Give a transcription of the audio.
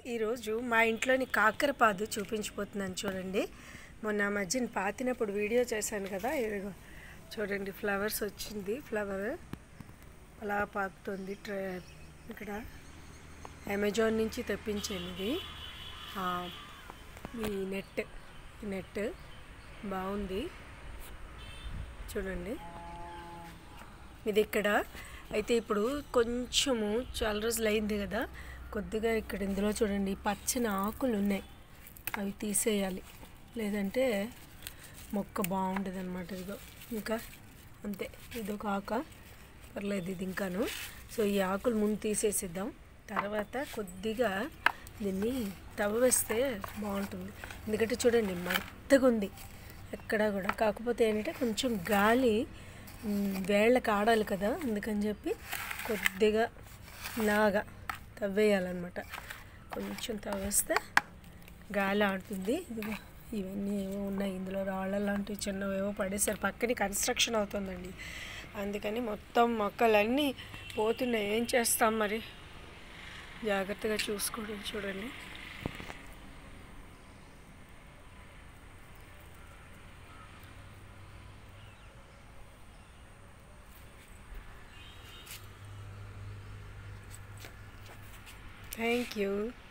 ఈరోజు మా ఇంట్లోని కాకరపాదు చూపించిపోతున్నాను చూడండి మొన్న ఆ మధ్యన పాతినప్పుడు వీడియో చేశాను కదా ఇదిగో చూడండి ఫ్లవర్స్ వచ్చింది ఫ్లవర్ అలా పాకుతుంది ట్ర ఇక్కడ అమెజాన్ నుంచి తెప్పించాను ఇది ఆ, ఈ నెట్ ఈ నెట్ బాగుంది చూడండి ఇది ఇక్కడ అయితే ఇప్పుడు కొంచెము చాలా రోజులు అయింది కదా కొద్దిగా ఇక్కడ ఇందులో చూడండి పచ్చని ఆకులు ఉన్నాయి అవి తీసేయాలి లేదంటే మొక్క బాగుండదు అనమాట ఇదిగో ఇంకా అంతే ఇదొక ఆక పర్లేదు ఇది ఇంకాను సో ఈ ఆకులు ముందు తీసేసిద్దాం తర్వాత కొద్దిగా దీన్ని తవ్వేస్తే బాగుంటుంది ఎందుకంటే చూడండి మెత్తగా ఉంది ఎక్కడా కూడా కాకపోతే ఏంటంటే కొంచెం గాలి మ్, వేళ్ళకి ఆడాలి కదా అందుకని చెప్పి కొద్దిగా లాగా తవ్వేయాలన్నమాట కొంచెం తవ్వేస్తే గాలి ఆడుతుంది ఇదిగో ఇవన్నీ ఏవో ఉన్నాయి ఇందులో రాళ్ళ లాంటివి చిన్నవి ఏవో పడేసారు పక్కనే కన్స్ట్రక్షన్ అవుతుందండి అందుకని మొత్తం మొక్కలన్నీ పోతున్నాయి ఏం చేస్తాం మరి జాగ్రత్తగా చూసుకోవడం చూడండి థ్యాంక్ యూ